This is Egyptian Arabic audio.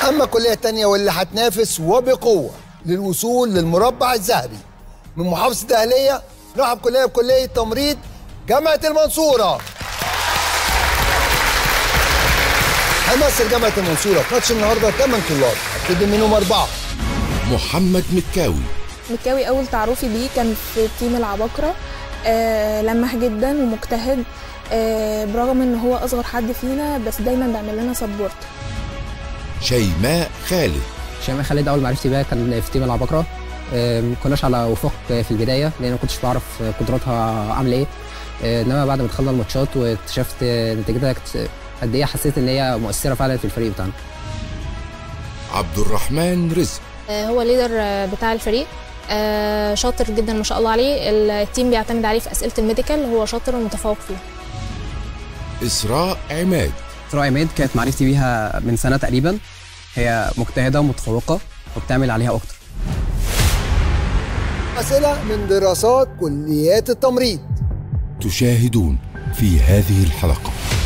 اما الكليه الثانيه واللي هتنافس وبقوه للوصول للمربع الذهبي من محافظه الاهليه نرحب كليه بكليه تمريض جامعه المنصوره هيمثل جامعه المنصوره في ماتش النهارده 8 طلاب هبتدي منهم اربعه محمد مكاوي مكاوي اول تعرفي بيه كان في تيم العباقرة آه لمح جدا ومجتهد آه برغم ان هو اصغر حد فينا بس دايما بيعمل لنا سبورت شيماء خالد شيماء خالد اول ما عرفت بيها كان في تيم العباقرة آه، ما كناش على وفاق في البدايه لان ما كنتش بعرف قدراتها عامله ايه آه، انما بعد ما دخلنا الماتشات واكتشفت نتيجتها كت- قد ايه حسيت ان هي مؤثره فعلا في الفريق بتاعنا عبد الرحمن رزق آه، هو الليدر آه، بتاع الفريق آه، شاطر جدا ما شاء الله عليه التيم بيعتمد عليه في اسئله الميديكال هو شاطر ومتفوق فيه إسراء عماد إسراء عماد كانت معرفتي بيها من سنة تقريبا هي مجتهدة ومتفوقة وبتعمل عليها أكتر اسئله من دراسات كليات التمريض تشاهدون في هذه الحلقة